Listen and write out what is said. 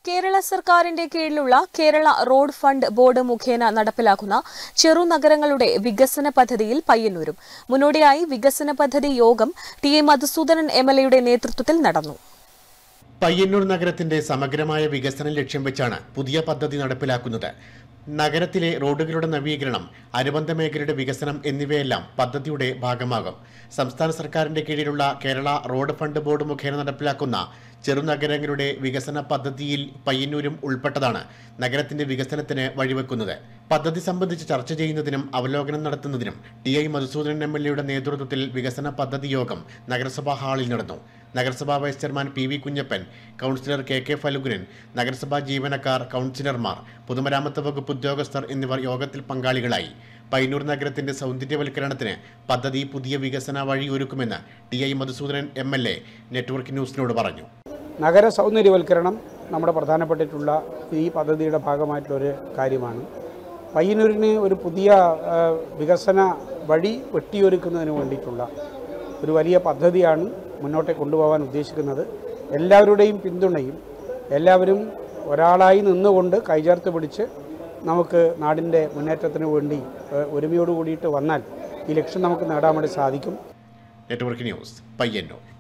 കേരള സർക്കാരിന്റെ കീഴിലുള്ള Kerala road fund board മുഖേന നടപ്പിലാക്കുന്ന ചെറുനഗരങ്ങളുടെ വികസന പദ്ധതിയിൽ പയ്യന്നൂരും മുന്നോടിയായി വികസന പദ്ധതി യോഗം T A Madhusudanan M L എയുടെ നേതൃത്വത്തിൽ നടന്നു പയ്യന്നൂർ നഗരത്തിന്റെ സമഗ്രമായ വികസനം ലക്ഷ്യം വെച്ചാണ് പുതിയ പദ്ധതി നടപ്പിലാക്കുന്നത് നഗരത്തിലെ റോഡുകളുടെ നവീകരണം അനുബന്ധ മേഖലയുടെ വികസനം എന്നിവയെല്ലാം പദ്ധതിയുടെ ഭാഗമാകും സംസ്ഥാന സർക്കാരിന്റെ കീഴിലുള്ള കേരള റോഡ് ഫണ്ട് ബോർഡ് മുഖേന നടപ്പിലാക്കുന്ന ചെറുനഗരങ്ങളുടെ വികസന പദ്ധതിയിൽ പയ്യന്നൂരും ഉൾപ്പെട്ടതാണ് നഗരത്തിന്റെ വികസനത്തിന് വഴിവെക്കുന്നത് പദ്ധതി സംബന്ധിച്ച് ചർച്ച ചെയ്യുന്നതിനും അവലോകനം നടത്തുന്നതിനും T I Madhusudanan M L എയുടെ നേതൃത്വത്തിൽ വികസന പദ്ധതി യോഗം നഗരസഭാ ഹാളിൽ നടന്നു നഗരസഭാ vice chairman P V Kunhappan councillor K K Phalgunan നഗരസഭാ ജീവനക്കാർ കൗൺസിലർമാർ പൊതുമരാമത്ത് വകുപ്പ് ഉദ്യോഗസ്ഥർ എന്നിവർ യോഗത്തിൽ പങ്കാളികളായി പയ്യന്നൂർ നഗരത്തിന്റെ സൗന്ദര്യവൽക്കരണത്തിന് പദ്ധതി പുതിയ വികസന വഴിയൊരുക്കുമെന്ന് T I Madhusudanan M L A network ന്യൂസിനോട് പറഞ്ഞു നഗര സൗന്ദര്യവൽക്കരണം നമ്മുടെ പ്രധാനപ്പെട്ടിട്ടുള്ള ഈ പദ്ധതിയുടെ ഭാഗമായിട്ടുള്ളൊരു കാര്യമാണ് പയ്യന്നൂരിന് ഒരു പുതിയ ആ, വികസന വഴി വെട്ടിയൊരുക്കുന്നതിന് വേണ്ടിയിട്ടുള്ള ഒരു വലിയ പദ്ധതിയാണ് മുന്നോട്ട് കൊണ്ടുപോകാൻ ഉദ്ദേശിക്കുന്നത് എല്ലാവരുടെയും പിന്തുണയും എല്ലാവരും ഒരാളായി നിന്നുകൊണ്ട് കൈചേർത്ത് പിടിച്ച് നമുക്ക് നാടിൻ്റെ മുന്നേറ്റത്തിന് വേണ്ടി ആ, ഒരുമയോട് കൂടിയിട്ട് വന്നാൽ ഈ ലക്ഷ്യം നമുക്ക് നേടാൻ വേണ്ടി സാധിക്കും നെറ്റ്വർക്ക് ന്യൂസ് പയ്യന്നൂർ